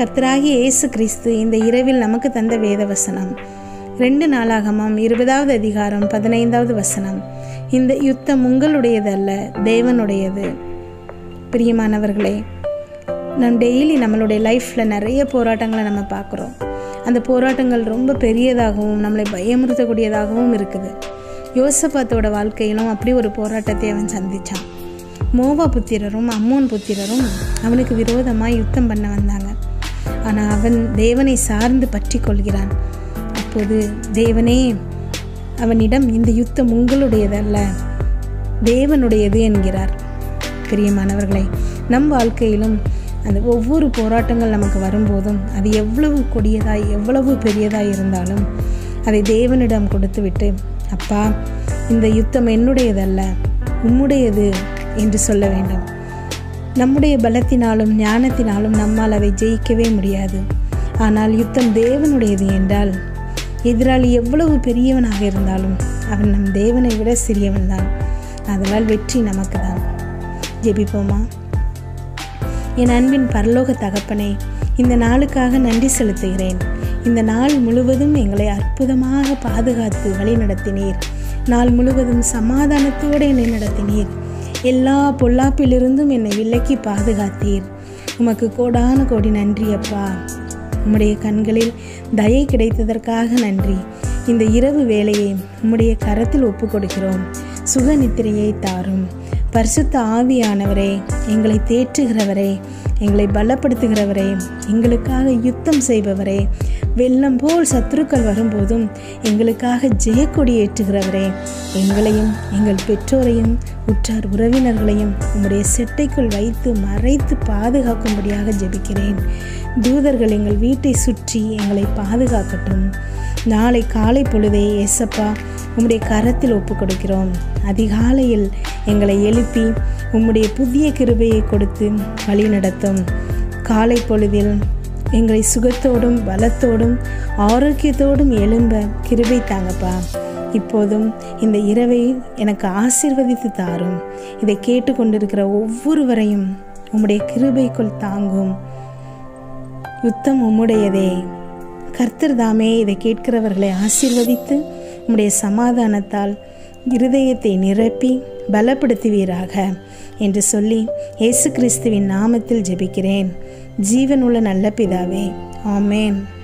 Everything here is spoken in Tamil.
கர்த்தராகிய இயேசு கிறிஸ்து இந்த இரவில் நமக்கு தந்த வேத வசனம் ரெண்டு நாளாகமாம் இருபதாவது அதிகாரம் பதினைந்தாவது வசனம் இந்த யுத்தம் உங்களுடையதல்ல தேவனுடையது பிரியமானவர்களே நம் டெய்லி நம்மளுடைய லைஃப்பில் நிறைய போராட்டங்களை நம்ம பார்க்குறோம் அந்த போராட்டங்கள் ரொம்ப பெரியதாகவும் நம்மளை பயமுறுத்தக்கூடியதாகவும் இருக்குது யோசபாத்தோட வாழ்க்கையிலும் அப்படி ஒரு போராட்டத்தை அவன் சந்தித்தான் மோவா புத்திரரும் அம்மோன் புத்திரரும் அவனுக்கு விரோதமாக யுத்தம் பண்ண வந்தாங்க ஆனால் அவன் தேவனை சார்ந்து பற்றி கொள்கிறான் அப்போது தேவனே அவனிடம் இந்த யுத்தம் உங்களுடையதல்ல தேவனுடையது என்கிறார் பிரியமானவர்களே நம் வாழ்க்கையிலும் அந்த ஒவ்வொரு போராட்டங்கள் நமக்கு வரும்போதும் அது எவ்வளவு கொடியதாய் எவ்வளவு பெரியதாய் இருந்தாலும் அதை தேவனிடம் கொடுத்துவிட்டு அப்பா இந்த யுத்தம் என்னுடையதல்ல உம்முடையது என்று சொல்ல வேண்டும் நம்முடைய பலத்தினாலும் ஞானத்தினாலும் நம்மால் அதை ஜெயிக்கவே முடியாது ஆனால் யுத்தம் தேவனுடையது என்றால் எதிராளி எவ்வளவு பெரியவனாக இருந்தாலும் அவன் நம் தேவனை விட சிறியவன்தான் அதனால் வெற்றி நமக்கு தான் ஜெபிப்போமா என் அன்பின் பரலோக தகப்பனே இந்த நாளுக்காக நன்றி செலுத்துகிறேன் இந்த நாள் முழுவதும் எங்களை அற்புதமாக பாதுகாத்து வழிநடத்தினீர் நாள் முழுவதும் சமாதானத்தோடு என்னை நடத்தினீர் எல்லா பொல்லாப்பிலிருந்தும் என்னை விலக்கி பாதுகாத்தீர் உமக்கு கோடான கோடி நன்றி அப்பா உம்முடைய கண்களில் தயை கிடைத்ததற்காக நன்றி இந்த இரவு வேலையை உம்முடைய கரத்தில் ஒப்பு கொடுக்கிறோம் சுக நித்திரையை தாரும் பரிசுத்த ஆவியானவரே எங்களை தேற்றுகிறவரே எங்களை பலப்படுத்துகிறவரே எங்களுக்காக யுத்தம் செய்பவரே வெள்ளம் போல் சத்துருக்கள் வரும்போதும் எங்களுக்காக ஜெயக்கொடி ஏற்றுகிறவரே எங்களையும் எங்கள் பெற்றோரையும் உற்றார் உறவினர்களையும் உம்முடைய செட்டைக்குள் வைத்து மறைத்து பாதுகாக்கும்படியாக ஜெபிக்கிறேன் தூதர்கள் எங்கள் வீட்டை சுற்றி எங்களை பாதுகாக்கட்டும் நாளை காலை பொழுதே ஏசப்பா உம்முடைய கரத்தில் ஒப்பு கொடுக்கிறோம் அதிகாலையில் எங்களை எழுப்பி உம்முடைய புதிய கிருபையை கொடுத்து வழி நடத்தும் காலை பொழுதில் எங்களை சுகத்தோடும் பலத்தோடும் ஆரோக்கியத்தோடும் எழும்ப கிருபை தாங்கப்பா இப்போதும் இந்த இரவை எனக்கு ஆசிர்வதித்து தாரும் இதை கேட்டுக்கொண்டிருக்கிற ஒவ்வொருவரையும் உம்முடைய கிருபைக்குள் தாங்கும் யுத்தம் உம்முடையதே கர்த்தர் தாமே இதை கேட்கிறவர்களை ஆசீர்வதித்து உம்முடைய சமாதானத்தால் இருதயத்தை நிரப்பி பலப்படுத்துவீராக என்று சொல்லி இயேசு கிறிஸ்துவின் நாமத்தில் ஜெபிக்கிறேன் ஜீவனுள்ள நல்ல பிதாவே ஆமேன்